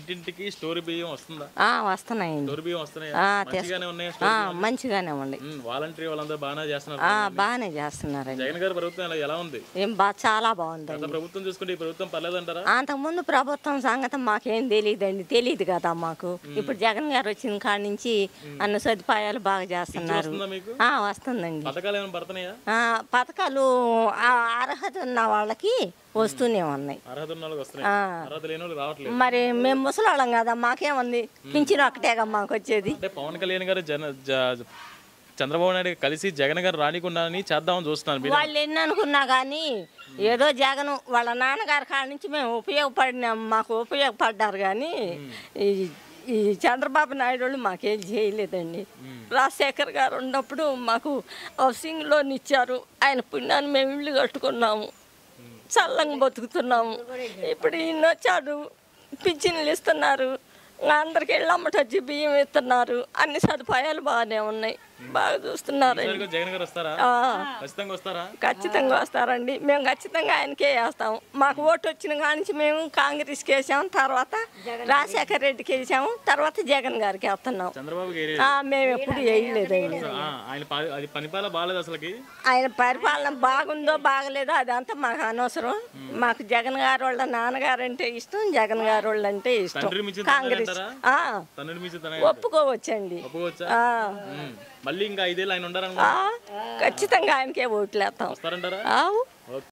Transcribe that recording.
ఇంటింటికి స్టోరీ బియ్యం వస్తుందా ఆ, వస్తున్నాయండి స్టోరీ బియ్యం వస్తున్నాయా ఆ, మంచిగానే ఉన్నాయా ఆ, మంచిగానే ఉంది వాలంటరీ వాళ్ళందరూ బాగానే చేస్తున్నారు ఆ, బాగానే చేస్తున్నారండి జగన్ గారి ప్రభుత్వం ఎలా- ఎలా ఉంది ఏం బా చాలా బాగుందండి గత ప్రభుత్వం చూసుకుంటే ఈ ప్రభుత్వం పర్లేదంటారా అంతకుముందు ప్రభుత్వం సంగతి మాకేం తెలియదండి తెలియదు కదా మాకు ఇప్పుడు జగన్ గారు వచ్చిన కాడ నుంచి అన్ని సదుపాయాలు బాగా చేస్తున్నారు వస్తుందా మీకు ఆ, వస్తుందండి పథకాలు ఏమైనా పడుతున్నాయా ఆ, పథకాలు ఆ, అర్హత ఉన్న వాళ్ళకి వస్తూనే ఉన్నాయి అర్హత ఉన్న వాళ్ళకి వస్తున్నాయి ఆ. అర్హత లేని వాళ్ళకి రావట్లేదు మరి మేము ముసలాళ్ళం కదా మాకేముంది పింఛన్ ఒకటేగా మాకు వచ్చేది అంటే పవన్ కళ్యాణ్ గారు జన జ- చంద్రబాబు నాయుడు గారు కలిసి జగన్ గారు రానికుండా చేద్దామని చూస్తున్నారు మీరు వాళ్ళు ఎన్ని అనుకున్నా కానీ ఏదో జగన్ వాళ్ళ నాన్నగారి కాడ నుంచి మేము ఉపయోగపడినాం మాకు ఉపయోగపడ్డారు కానీ ఈ ఈ చంద్రబాబు నాయుడు వాళ్ళు మాకేం చేయలేదండి రాజశేఖర్ గారు ఉన్నప్పుడు మాకు హౌసింగ్ లోన్ ఇచ్చారు ఆయన పుణ్యాన్ని మేము ఇల్లు కట్టుకున్నాము చల్లంగా బతుకుతున్నాము ఇప్పుడు ఈయన వచ్చాడు పింఛన్లు ఇస్తున్నారు అందరికి వెళ్ళమ్మట వచ్చి బియ్యం ఇస్తున్నారు అన్ని సదుపాయాలు బాగానే ఉన్నాయి బాగా చూస్తున్నారు ఈసారి జగన్ గారు వస్తారా ఆ. ఖచ్చితంగా వస్తారా ఖచ్చితంగా వస్తారండి మేము ఖచ్చితంగా ఆయనకే వేస్తాం మాకు ఓటు వచ్చిన కానించి మేము కాంగ్రెస్కి వేసాం తర్వాత రాజశేఖర్ రెడ్డికి వేసాము తర్వాత జగన్ గారికి వేస్తున్నాం చంద్రబాబు గారి ఆ, మేము ఎప్పుడు వేయలేదండి ఆ, ఆయన పా- అది పనిపాల బాగాలేదు అసలుకి ఆయన పరిపాలన బాగుందో బాగలేదో అదంతా మాకు అనవసరం మాకు జగన్ గారు వాళ్ళ నాన్నగారు అంటే ఇష్టం జగన్ గారు వాళ్ళు అంటే ఇష్టం తండ్రి మించిన కాంగ్రెస్ అంటారా? ఆ, తన్నుడి మీద తన ఒప్పుకోవచ్చండి ఒప్పుకోవచ్చా ఆ, ఉమ్. మళ్ళీ ఇంకా ఐదేళ్ళు ఆయన ఆ, ఉండారనుకో ఖచ్చితంగా ఆయనకే ఓట్లు వేస్తాం వస్తారంటారా ఆవు